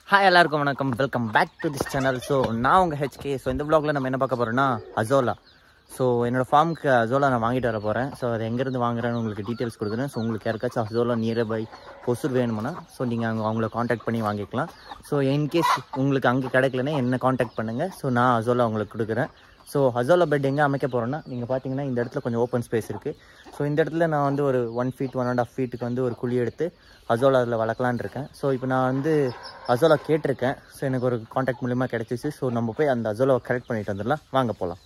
hi எல்லாருக்கும் வணக்கம் welcome back to this channel so நான் உங்கள் ஹெச்கே ஸோ இந்த vlogல நம்ம என்ன பார்க்க போகிறோம்னா அசோலா ஸோ என்னோட ஃபார்முக்கு அசோலா நான் வாங்கிட்டு வர போகிறேன் ஸோ அது எங்கேருந்து வாங்குறேன்னு உங்களுக்கு டீட்டெயில்ஸ் கொடுக்குறேன் ஸோ உங்களுக்கு யாருக்காச்சும் அசோலா நியர்பை பொசூர் வேணுமுன்னா ஸோ நீங்கள் அங்கே அவங்கள காண்டாக்ட் பண்ணி வாங்கிக்கலாம் ஸோ இன்கேஸ் உங்களுக்கு அங்கே கிடைக்கலன்னா என்ன காண்டாக்ட் பண்ணுங்கள் ஸோ நான் அசோலா உங்களுக்கு கொடுக்குறேன் ஸோ அசோலா பெட் எங்கே அமைக்க போகிறேன்னா நீங்கள் பார்த்தீங்கன்னா இந்த இடத்துல கொஞ்சம் ஓப்பன் ஸ்பேஸ் இருக்குது ஸோ இந்த இடத்துல நான் வந்து ஒரு one feet one and half ஃபீட்டுக்கு வந்து ஒரு குழி எடுத்து அசோலா அதில் வளர்க்கலான்னு இருக்கேன் ஸோ இப்போ நான் வந்து அசோலா கேட்டிருக்கேன் ஸோ எனக்கு ஒரு காண்டாக்ட் மூலிமா கிடச்சிச்சு ஸோ நம்ம போய் அந்த அசோலாவை கரெக்ட் பண்ணிட்டு வந்துடலாம் வாங்க போகலாம்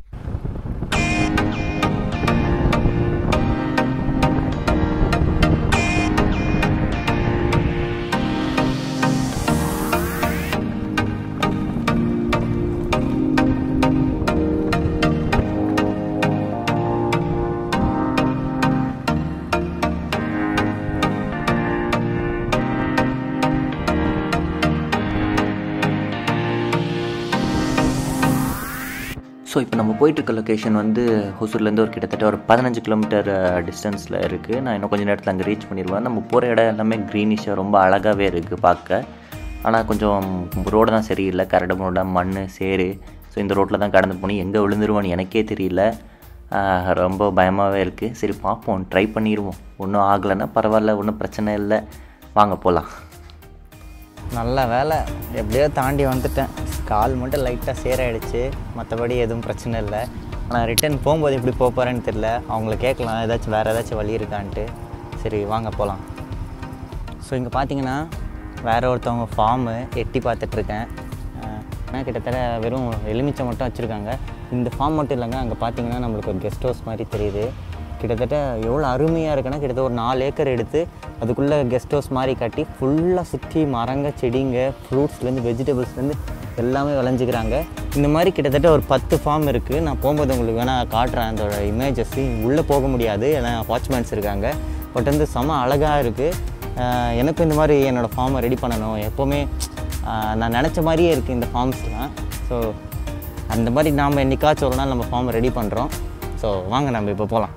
ஸோ இப்போ நம்ம போயிட்டுருக்க லொக்கேஷன் வந்து ஹொசூர்லேருந்து ஒரு கிட்டத்தட்ட ஒரு பதினஞ்சு கிலோமீட்டர் டிஸ்டன்ஸில் இருக்குது நான் இன்னும் கொஞ்சம் நேரத்தில் அங்கே ரீச் பண்ணிடுவேன் நம்ம போகிற இடம் எல்லாமே க்ரீனிஷாக ரொம்ப அழகாகவே இருக்குது பார்க்க ஆனால் கொஞ்சம் ரோடு தான் சரியில்லை கரடு முரடா மண் சேரு ஸோ இந்த ரோட்டில் தான் கடந்து போனேன் எங்கே விழுந்துருவோன்னு எனக்கே தெரியல ஆஹ், ரொம்ப பயமாகவே இருக்குது சரி பார்ப்போம் ட்ரை பண்ணிடுவோம் ஒன்றும் ஆகலைன்னா பரவாயில்ல ஒன்றும் பிரச்சனை இல்லை வாங்க போகலாம் நல்ல வேலை எப்படியோ தாண்டி வந்துட்டேன் கால் மட்டும் லைட்டாக சேராயிடுச்சு மற்றபடி எதுவும் பிரச்சனை இல்லை ஆனால் ரிட்டர்ன் போகும்போது எப்படி போக போகிறேன்னு தெரில அவங்கள கேட்கலாம் ஏதாச்சும் வேறு ஏதாச்சும் வழி இருக்கான்ட்டு சரி வாங்க போகலாம் ஸோ இங்கே பார்த்தீங்கன்னா வேற ஒருத்தவங்க ஃபார்மு எட்டி பார்த்துட்ருக்கேன் ஆனால் கிட்டத்தட்ட வெறும் எலுமிச்சை மட்டும் வச்சுருக்காங்க இந்த ஃபார்ம் மட்டும் இல்லைங்க அங்கே பார்த்தீங்கன்னா நம்மளுக்கு ஒரு கெஸ்ட் ஹவுஸ் மாதிரி தெரியுது கிட்டத்தட்ட எவ்வளோ அருமையாக இருக்குன்னா கிட்டத்தட்ட ஒரு நாலு ஏக்கர் எடுத்து அதுக்குள்ளே கெஸ்ட் ஹவுஸ் மாதிரி கட்டி ஃபுல்லாக சுற்றி மரங்க செடிங்க ஃப்ரூட்ஸ்லேருந்து வெஜிடபிள்ஸ்லேருந்து எல்லாமே விளைஞ்சிக்கிறாங்க இந்த மாதிரி கிட்டத்தட்ட ஒரு பத்து ஃபார்ம் இருக்குது நான் போகும்போது உங்களுக்கு வேணால் காட்டுறேன் அதோட இமேஜஸ் உள்ளே போக முடியாது ஏன்னா வாட்ச்மேன்ஸ் இருக்காங்க பட் வந்து செம அழகாக இருக்குது எனக்கும் இந்த மாதிரி என்னோடய ஃபார்மை ரெடி பண்ணணும் எப்போவுமே ஆஹ், நான் நினச்ச மாதிரியே இருக்குது இந்த ஃபார்ம்ஸ்லாம் ஸோ அந்த மாதிரி நாம் என்னைக்காச்சும் ஒரு நாள் நம்ம ஃபார்மை ரெடி பண்ணுறோம் ஸோ வாங்க நம்ம இப்போ போகலாம்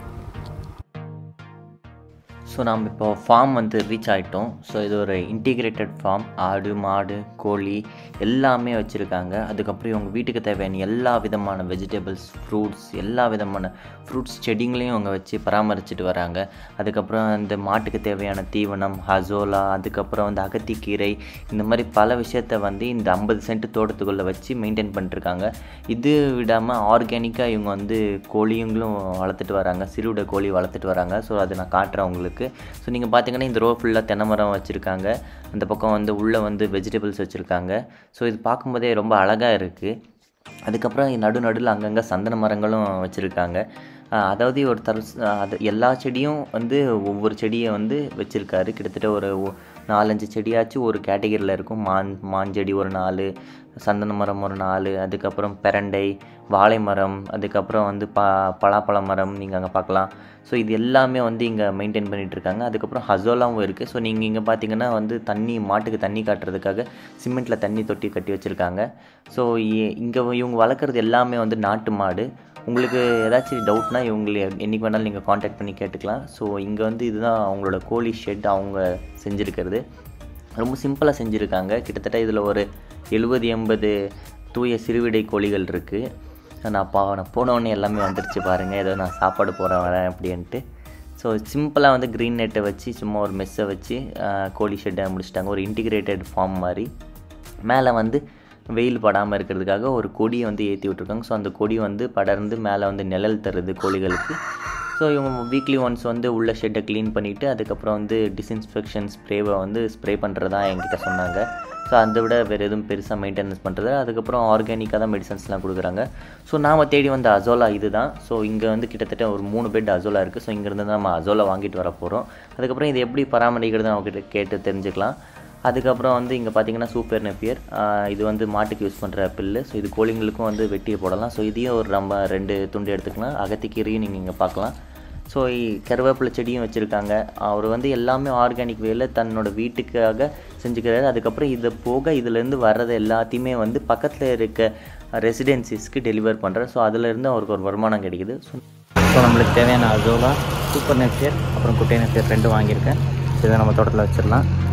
ஸோ நாம் இப்போ ஃபார்ம் வந்து ரீச் ஆகிட்டோம் ஸோ இது ஒரு இன்டிகிரேட்டட் ஃபார்ம் ஆடு மாடு கோழி எல்லாமே வச்சுருக்காங்க அதுக்கப்புறம் இவங்க வீட்டுக்கு தேவையான எல்லா விதமான வெஜிடபிள்ஸ் ஃப்ரூட்ஸ் எல்லா விதமான ஃப்ரூட்ஸ் செடிங்களையும் அவங்க வச்சு பராமரிச்சுட்டு வராங்க அதுக்கப்புறம் இந்த மாட்டுக்கு தேவையான தீவனம் ஹசோலா அதுக்கப்புறம் வந்து அகத்திக்கீரை இந்த மாதிரி பல விஷயத்த வந்து இந்த ஐம்பது சென்ட் தோட்டத்துக்குள்ளே வச்சு மெயின்டைன் பண்ணிட்டுருக்காங்க இது விடாமல் ஆர்கானிக்காக இவங்க வந்து கோழிங்களும் வளர்த்துட்டு வராங்க சிறுவிட கோழி வளர்த்துட்டு வராங்க ஸோ அதை நான் காட்டுறேன் உங்களுக்கு ஸோ நீங்கள் பார்த்தீங்கன்னா இந்த ரோ ஃபுல்லாக தென்னை மரம் வச்சுருக்காங்க அந்த பக்கம் வந்து உள்ளே வந்து வெஜிடபிள்ஸ் வச்சுருக்காங்க ஸோ இது பார்க்கும்போதே ரொம்ப அழகாக இருக்குது அதுக்கப்புறம் நடு நடுவில் அங்கங்கே சந்தன மரங்களும் வச்சுருக்காங்க அதாவது ஒரு தர அது எல்லா செடியும் வந்து ஒவ்வொரு செடியை வந்து வச்சுருக்காரு கிட்டத்தட்ட ஒரு ஒ- நாலஞ்சு செடியாச்சும் ஒரு கேட்டகரியில் இருக்கும் மான் மாஞ்செடி ஒரு நாலு சந்தன மரம் ஒரு நாலு அதுக்கப்புறம் பெரண்டை வாழை மரம் அதுக்கப்புறம் வந்து ப பலாப்பழ மரம் நீங்கள் அங்கே பார்க்கலாம் ஸோ இது எல்லாமே வந்து இங்கே மெயின்டைன் பண்ணிட்டு இருக்காங்க அதுக்கப்புறம் ஹசோலாவும் இருக்குது ஸோ நீங்கள் இங்கே பார்த்தீங்கன்னா வந்து தண்ணி மாட்டுக்கு தண்ணி காட்டுறதுக்காக சிமெண்ட்டில் தண்ணி தொட்டி கட்டி வச்சுருக்காங்க ஸோ இங்கே இவங்க வளர்க்குறது எல்லாமே வந்து நாட்டு மாடு உங்களுக்கு ஏதாச்சும் டவுட்னா இவங்களை என்றைக்கு வேணாலும் நீங்கள் காண்டாக்ட் பண்ணி கேட்டுக்கலாம் ஸோ இங்கே வந்து இதுதான் அவங்களோட கோழி ஷெட் அவங்க செஞ்சுருக்கிறது ரொம்ப சிம்பிளாக செஞ்சுருக்காங்க கிட்டத்தட்ட இதில் ஒரு எழுபது எண்பது தூய சிறுவிடை கோழிகள் இருக்குது நான் பா நான் போனோடனே எல்லாமே வந்துருச்சு பாருங்கள் ஏதோ நான் சாப்பாடு போகிறேன் வரேன் அப்படின்ட்டு ஸோ சிம்பிளாக வந்து க்ரீன் நெட்டை வச்சு சும்மா ஒரு மெஸ்ஸை வச்சு ஆஹ், கோழி ஷெட்டை முடிச்சிட்டாங்க ஒரு இன்டிகிரேட்டட் ஃபார்ம் மாதிரி மேலே வந்து வெயில் படாமல் இருக்கிறதுக்காக ஒரு கொடியை வந்து ஏற்றி விட்ருக்காங்க ஸோ அந்த கொடி வந்து படர்ந்து மேலே வந்து நிழல் தருது கோழிகளுக்கு ஸோ இவங்க வீக்லி ஒன்ஸ் வந்து உள்ள ஷெட்டை க்ளீன் பண்ணிவிட்டு அதுக்கப்புறம் வந்து டிஸ்இன்ஸ்பெக்ஷன் ஸ்ப்ரேவை வந்து ஸ்ப்ரே பண்ணுறதா என்கிட்ட சொன்னாங்க ஸோ அதை விட வேறு எதுவும் பெருசாக மெயின்டெனன்ஸ் பண்ணுறது அதுக்கப்புறம் ஆர்கானிக்காக தான் மெடிசன்ஸ்லாம் கொடுக்குறாங்க ஸோ நாம் தேடி வந்த அசோலா இது தான் ஸோ இங்கே வந்து கிட்டத்தட்ட ஒரு மூணு பெட் அசோலா இருக்குது ஸோ இங்கேருந்து தான் நம்ம அசோலா வாங்கிட்டு வர போகிறோம் அதுக்கப்புறம் இது எப்படி பராமரிக்கிறது அவங்ககிட்ட கேட்டு தெரிஞ்சுக்கலாம் அதுக்கப்புறம் வந்து இங்கே பார்த்தீங்கன்னா சூப்பர் நெப்பியர் இது வந்து மாட்டுக்கு யூஸ் பண்ணுற பில்லு ஸோ இது கோழிங்களுக்கும் வந்து வெட்டியை போடலாம் ஸோ இதையும் ஒரு நம்ம ரெண்டு துண்டு எடுத்துக்கலாம் அகத்திக்கீரையும் நீங்கள் இங்கே பார்க்கலாம் ஸோ கருவேப்பிலை செடியும் வச்சுருக்காங்க அவர் வந்து எல்லாமே ஆர்கானிக் வேல தன்னோட வீட்டுக்காக செஞ்சுக்கிறாரு அதுக்கப்புறம் இதை போக இதுலேருந்து வர்றது எல்லாத்தையுமே வந்து பக்கத்தில் இருக்க ரெசிடென்சிஸ்க்கு டெலிவர் பண்ணுறாரு ஸோ அதுலேருந்து அவருக்கு ஒரு வருமானம் கிடைக்குது ஸோ ஸோ நம்மளுக்கு தேவையான அசோலா சூப்பர் நெப்பியர் அப்புறம் குட்டை நெப்பியர் ரெண்டும் வாங்கியிருக்கேன் ஸோ இதை நம்ம தோட்டத்தில் வச்சிடலாம்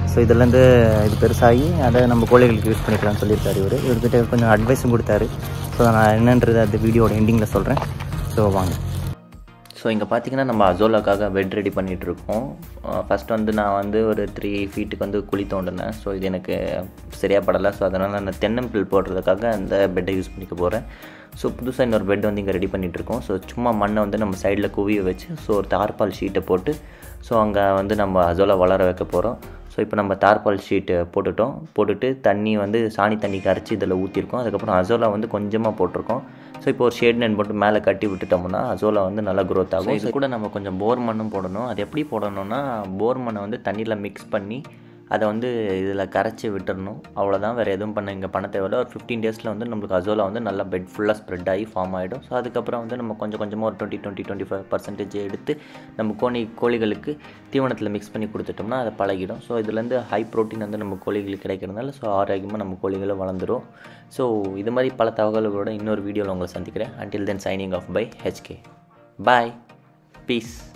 ஸோ இதுலேருந்து இது பெருசாகி அதை நம்ம கோழிகளுக்கு யூஸ் பண்ணிக்கலாம்னு சொல்லியிருக்காரு இவர் இவர்கிட்ட கொஞ்சம் அட்வைஸும் கொடுத்தாரு ஸோ நான் என்னன்றது அந்த வீடியோட எண்டிங்கில் சொல்கிறேன் ஸோ வாங்க ஸோ இங்கே பார்த்தீங்கன்னா நம்ம அசோலாக்காக பெட் ரெடி பண்ணிகிட்டு இருக்கோம் ஃபஸ்ட் வந்து நான் வந்து ஒரு த்ரீ ஃபீட்டுக்கு வந்து குழி தோண்டினேன் ஸோ இது எனக்கு சரியாக படலை ஸோ அதனால் நான் தென்னம்பில் போடுறதுக்காக அந்த பெட்டை யூஸ் பண்ணிக்க போகிறேன் ஸோ புதுசாக இன்னொரு பெட் வந்து இங்கே ரெடி பண்ணிகிட்டு இருக்கோம் ஸோ சும்மா மண்ணை வந்து நம்ம சைடில் குவிய வச்சு ஸோ ஒரு தார்பால் ஷீட்டை போட்டு ஸோ அங்கே வந்து நம்ம அசோலா வளர வைக்க போகிறோம் ஸோ இப்போ நம்ம தார்பால் ஷீட்டு போட்டுட்டோம் போட்டுட்டு தண்ணி வந்து சாணி தண்ணி கரைச்சி இதில் ஊற்றிருக்கோம் அதுக்கப்புறம் அசோலா வந்து கொஞ்சமாக போட்டிருக்கோம் ஸோ இப்போ ஒரு ஷேட் நெட் போட்டு மேலே கட்டி விட்டுட்டோம்னா அசோலா வந்து நல்லா க்ரோத் ஆகும் இது கூட நம்ம கொஞ்சம் போர் மண்ணும் போடணும் அது எப்படி போடணும்னா போர் மண்ணை வந்து தண்ணியில் மிக்ஸ் பண்ணி அதை வந்து இதில் கரைச்சி விட்டுறணும் அவ்வளோதான் வேறு எதுவும் பண்ண இங்கே பண்ண தேவையில்ல ஒரு ஃபிஃப்டீன் டேஸில் வந்து நம்மளுக்கு அசோலா வந்து நல்லா பெட் ஃபுல்லாக ஸ்ப்ரெட் ஆகி ஃபார்ம் ஆகிடும் ஸோ அதுக்கப்புறம் வந்து நம்ம கொஞ்சம் கொஞ்சமாக ஒரு twenty twenty twenty five percentage எடுத்து நம்ம கோழி கோழிகளுக்கு தீவனத்தில் மிக்ஸ் பண்ணி கொடுத்துட்டோம்னா அதை பழகிடும் ஸோ இதுலேருந்து ஹை ப்ரோட்டீன் வந்து நம்ம கோழிகளுக்கு கிடைக்கிறதுனால ஸோ ஆரோக்கியமாக நம்ம கோழிகளும் வளர்ந்துடும் ஸோ இது மாதிரி பல தகவல்களோட இன்னொரு வீடியோவில் உங்களை சந்திக்கிறேன் until then signing off by H K bye piece